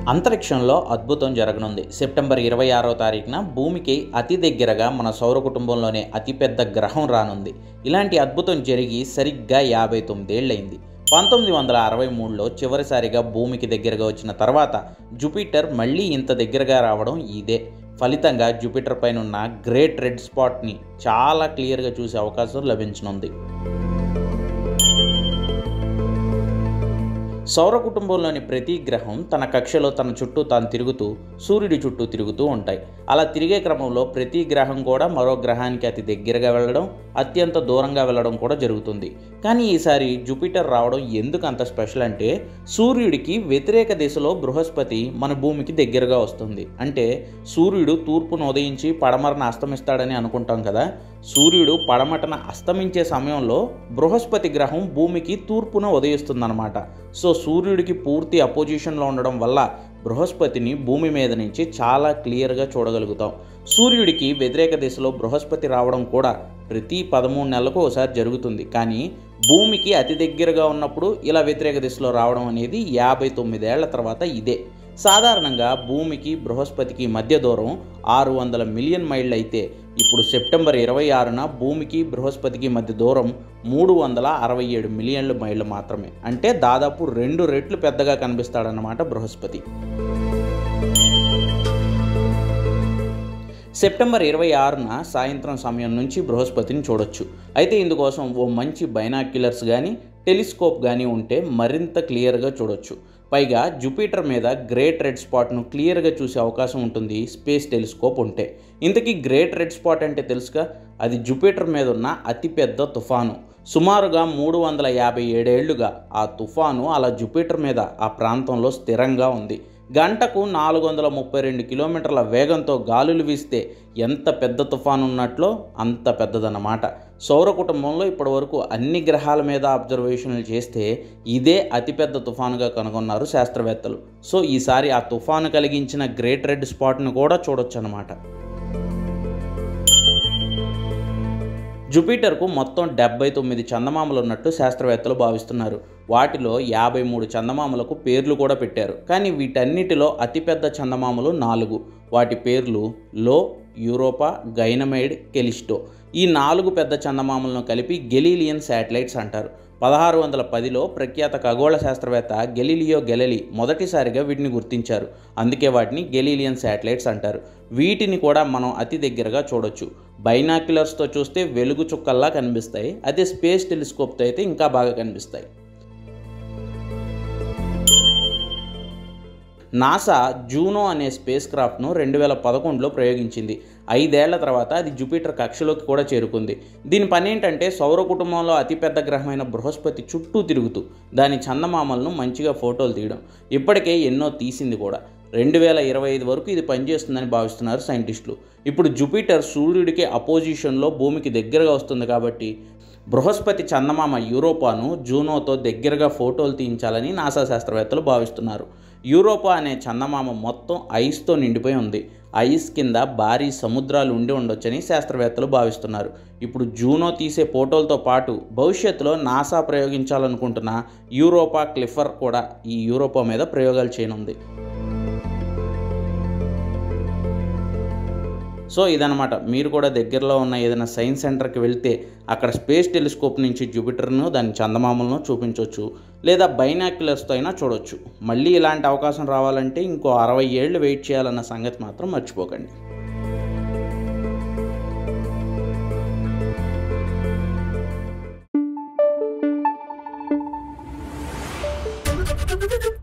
అంతరిక్షంలో అద్భుతం జరగనుంది సెప్టెంబర్ ఇరవై ఆరో తారీఖున భూమికి అతి దగ్గరగా మన సౌర కుటుంబంలోనే అతిపెద్ద గ్రహం రానుంది ఇలాంటి అద్భుతం జరిగి సరిగ్గా యాభై తొమ్మిదేళ్లైంది పంతొమ్మిది వందల అరవై మూడులో చివరిసారిగా భూమికి దగ్గరగా వచ్చిన తర్వాత జూపిటర్ మళ్ళీ ఇంత దగ్గరగా రావడం ఇదే ఫలితంగా జూపిటర్ పైన ఉన్న గ్రేట్ రెడ్ స్పాట్ని చాలా క్లియర్గా చూసే అవకాశం లభించనుంది సౌర కుటుంబంలోని ప్రతి గ్రహం తన కక్షలో తన చుట్టూ తాను తిరుగుతూ సూర్యుడి చుట్టూ తిరుగుతూ ఉంటాయి అలా తిరిగే క్రమంలో ప్రతి గ్రహం కూడా మరో గ్రహానికి అతి దగ్గరగా వెళ్ళడం అత్యంత దూరంగా వెళ్ళడం కూడా జరుగుతుంది కానీ ఈసారి జూపిటర్ రావడం ఎందుకు అంత స్పెషల్ అంటే సూర్యుడికి వ్యతిరేక దిశలో బృహస్పతి మన భూమికి దగ్గరగా వస్తుంది అంటే సూర్యుడు తూర్పును ఉదయించి పడమరన అస్తమిస్తాడని అనుకుంటాం కదా సూర్యుడు పడమటన అస్తమించే సమయంలో బృహస్పతి గ్రహం భూమికి తూర్పున ఉదయిస్తుందన్నమాట సో సూర్యుడికి పూర్తి అపోజిషన్లో ఉండడం వల్ల బృహస్పతిని భూమి మీద నుంచి చాలా క్లియర్గా చూడగలుగుతాం సూర్యుడికి వ్యతిరేక దిశలో బృహస్పతి రావడం కూడా ప్రతి పదమూడు నెలలకు ఒకసారి జరుగుతుంది కానీ భూమికి అతి దగ్గరగా ఉన్నప్పుడు ఇలా వ్యతిరేక దిశలో రావడం అనేది యాభై తొమ్మిదేళ్ల తర్వాత ఇదే సాధారణంగా భూమికి బృహస్పతికి మధ్య దూరం ఆరు వందల మిలియన్ మైళ్ళు అయితే ఇప్పుడు సెప్టెంబర్ ఇరవై ఆరున భూమికి బృహస్పతికి మధ్య దూరం మూడు వందల అరవై ఏడు మిలియన్ల మైళ్ళు మాత్రమే అంటే దాదాపు రెండు రెట్లు పెద్దగా కనిపిస్తాడన్నమాట బృహస్పతి సెప్టెంబర్ ఇరవై ఆరున సాయంత్రం సమయం నుంచి బృహస్పతిని చూడొచ్చు అయితే ఇందుకోసం ఓ మంచి బైనాక్యులర్స్ కానీ టెలిస్కోప్ కానీ ఉంటే మరింత క్లియర్గా చూడొచ్చు పైగా జూపిటర్ మీద గ్రేట్ రెడ్ స్పాట్ను క్లియర్గా చూసే అవకాశం ఉంటుంది స్పేస్ టెలిస్కోప్ ఉంటే ఇంతకీ గ్రేట్ రెడ్ స్పాట్ అంటే తెలుసుగా అది జూపిటర్ మీద ఉన్న అతిపెద్ద తుఫాను సుమారుగా మూడు వందల యాభై ఏడేళ్లుగా ఆ తుఫాను అలా జూపిటర్ మీద ఆ ప్రాంతంలో స్థిరంగా ఉంది గంటకు నాలుగు వందల ముప్పై రెండు కిలోమీటర్ల వేగంతో గాలులు వీస్తే ఎంత పెద్ద తుఫాను ఉన్నట్లో అంత పెద్దదన్నమాట సౌర కుటుంబంలో ఇప్పటివరకు అన్ని గ్రహాల మీద అబ్జర్వేషన్లు చేస్తే ఇదే అతిపెద్ద తుఫానుగా కనుగొన్నారు శాస్త్రవేత్తలు సో ఈసారి ఆ తుఫాను కలిగించిన గ్రేట్ రెడ్ స్పాట్ను కూడా చూడొచ్చు అనమాట జూపిటర్కు మొత్తం డెబ్బై తొమ్మిది చందమామలు ఉన్నట్టు శాస్త్రవేత్తలు భావిస్తున్నారు వాటిలో యాభై మూడు చందమామలకు పేర్లు కూడా పెట్టారు కానీ వీటన్నిటిలో అతిపెద్ద చందమామలు నాలుగు వాటి పేర్లు లో యూరోపా గైనమైడ్ కెలిస్టో ఈ నాలుగు పెద్ద చందమామలను కలిపి గెలీలియన్ శాటిలైట్స్ అంటారు పదహారు వందల పదిలో ప్రఖ్యాత ఖగోళ శాస్త్రవేత్త గెలీలియో గెలలి మొదటిసారిగా వీటిని గుర్తించారు అందుకే వాటిని గెలీలియన్ శాటిలైట్స్ అంటారు వీటిని కూడా మనం అతి దగ్గరగా చూడొచ్చు బైనాక్యులర్స్తో చూస్తే వెలుగు చుక్కల్లా కనిపిస్తాయి అదే స్పేస్ టెలిస్కోప్తో అయితే ఇంకా బాగా కనిపిస్తాయి నాసా జూనో అనే స్పేస్ క్రాఫ్ట్ను రెండు వేల పదకొండులో ప్రయోగించింది ఐదేళ్ల తర్వాత అది జూపిటర్ కక్షలోకి కూడా చేరుకుంది దీని పని ఏంటంటే సౌర కుటుంబంలో అతిపెద్ద గ్రహమైన బృహస్పతి చుట్టూ తిరుగుతూ దాని చందమామలను మంచిగా ఫోటోలు తీయడం ఇప్పటికే ఎన్నో తీసింది కూడా రెండు వేల ఇరవై ఐదు వరకు ఇది పనిచేస్తుందని భావిస్తున్నారు సైంటిస్టులు ఇప్పుడు జూపిటర్ సూర్యుడికి అపోజిషన్లో భూమికి దగ్గరగా వస్తుంది కాబట్టి బృహస్పతి చందమామ యూరోపాను జూనోతో దగ్గరగా ఫోటోలు తీయించాలని నాసా శాస్త్రవేత్తలు భావిస్తున్నారు యూరోపా అనే చందమామ మొత్తం ఐస్తో నిండిపోయి ఉంది ఐస్ కింద భారీ సముద్రాలు ఉండి ఉండొచ్చని శాస్త్రవేత్తలు భావిస్తున్నారు ఇప్పుడు జూనో తీసే ఫోటోలతో పాటు భవిష్యత్తులో నాసా ప్రయోగించాలనుకుంటున్న యూరోపా క్లిఫర్ కూడా ఈ యూరోపా మీద ప్రయోగాలు చేయనుంది సో ఇదనమాట మీరు కూడా దగ్గరలో ఉన్న ఏదైనా సైన్స్ సెంటర్కి వెళ్తే అక్కడ స్పేస్ టెలిస్కోప్ నుంచి జూపిటర్ను దాని చందమామలను చూపించవచ్చు లేదా బైనాక్యులర్స్తో అయినా చూడొచ్చు మళ్ళీ ఇలాంటి అవకాశం రావాలంటే ఇంకో అరవై ఏళ్ళు వెయిట్ చేయాలన్న సంగతి మాత్రం మర్చిపోకండి Thank you.